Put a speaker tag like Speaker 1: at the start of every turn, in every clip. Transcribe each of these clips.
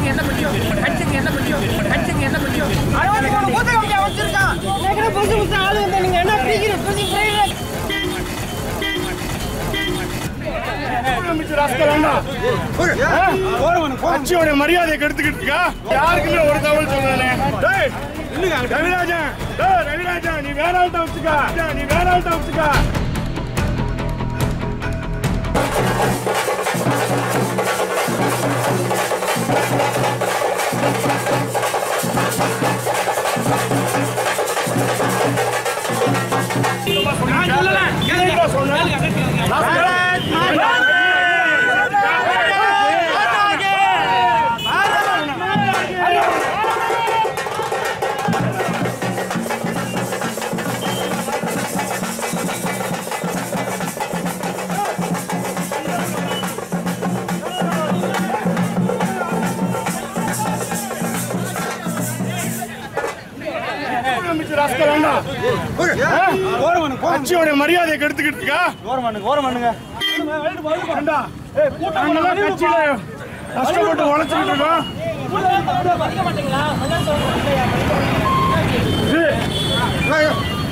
Speaker 1: கட்சிக்கு என்ன முடியும் கட்சிக்கு என்ன முடியும் கட்சிக்கு என்ன முடியும்
Speaker 2: அறுபத்தி மூணு பூத்த கமிட்டியா வச்சிருக்கான் ஏற்கனவே புதுசு புதுசு ஆளு வந்தா நீங்க என்ன பிரிக்கிற புதுசு பிரைவேட்
Speaker 3: முதலமைச்சர் ஆஸ்கர் வேண்டாம். கட்சியோட மரியாதையை கெடுத்துக்கிட்டு இருக்கா யாருக்குமே ஒரு தகவல் சொல்லலே டேய், ரவிராஜன் டேய், ரவிராஜன் நீ வேற ஆள்கிட்ட வச்சுக்க நீ வேற ஆள்கிட்ட வச்சுக்க நான் சொல்லல. நீங்க சொன்ன. முதலமைச்சர் ஆஸ்கர் வேண்டாம். கட்சியோட மரியாதையை கெடுத்துக்கிட்டு இருக்கா வேண்டா. நாங்கெல்லாம் கட்சியில கஷ்டப்பட்டு உழைச்சிக்கிட்டு இருக்கோம் ஏய்,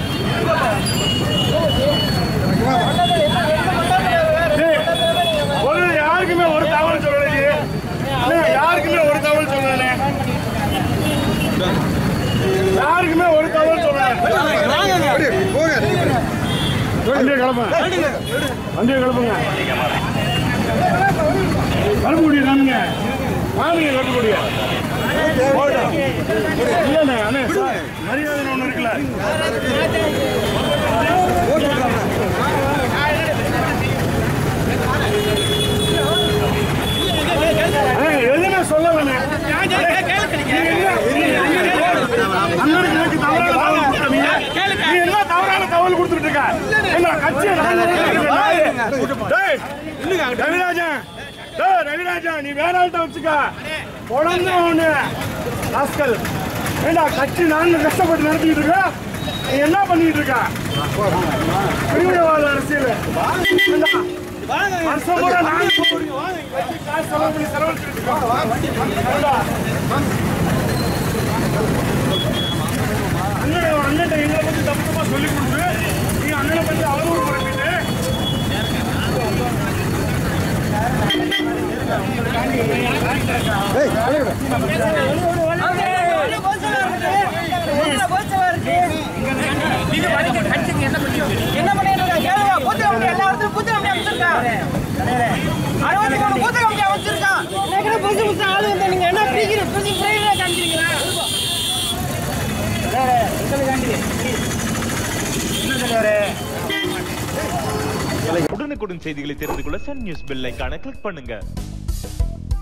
Speaker 3: ஏய், ஒரு யாருக்குமே ஒரு தகவல் சொல்லலையே அண்ணே, யாருக்குமே ஒரு தகவல் சொல்லலே யாருக்குமே ஒரு தகவல் சொல்லல வண்டியை கிளப்புங்க வண்டியை கிளப்புங்க கருப்புக்குடி தானுங்க வாங்க கருப்புக்குடிய இல்லண்ணே அண்ணே மரியாதை ஒண்ணு இருக்குல்ல அண்ணே, எதுவுமே சொல்லலண்ணே அண்ணனுக்கு எனக்கு தவறான தகவல் கொடுத்தீங்க. நீ என்ன தவறான தகவல் கொடுத்துட்டு இருக்க? என்ன கட்சியை நான் நடத்துறேன். டேய், ரவிராஜன் டேய், ரவிராஜன் நீ வேற ஆள்கிட்ட வச்சுக்க குழந்தை ஒண்ணு ராஸ்கல் ஏண்டா கட்சி நான் கஷ்டப்பட்டு நடத்திட்டு இருக்க நீ என்ன பண்ணிட்டு இருக்க பிரிவினைவாத அரசியல் ஏண்டா, வருஷம் பூரா நாங்க போறோம். கட்சி காசு செலவு பண்ணி செலவழிச்சிட்டு இருக்கோம். ஏண்டா, அண்ணன் அண்ணன் எங்களை பத்தி தப்பு தப்பா சொல்லி கொடுத்து நீ அண்ணனை பத்தி அவதூறு பரப்பிட்டு
Speaker 1: நீங்க படிக்க கட்சிக்கு என்ன முடியும்
Speaker 2: என்ன பண்ணிட்டு இருக்கான் கேளுங்க பூத்த கமிட்டி எல்லா இடத்துலயும் பூத்த கமிட்டியா வச்சிருக்கான் அறுபத்தி மூணு பூத்த கமிட்டியா வச்சிருக்கான் ஏற்கனவே புதுசு புதுசு ஆளு வந்தா நீங்க என்ன பிரிக்கிற புதுசு பிரைவேட் காமிக்கிறீங்களா
Speaker 4: உடனுக்குடன் செய்திகளை தெரிந்து கொள்ள சன் நியூஸ் பெல் ஐகானை கிளிக் பண்ணுங்க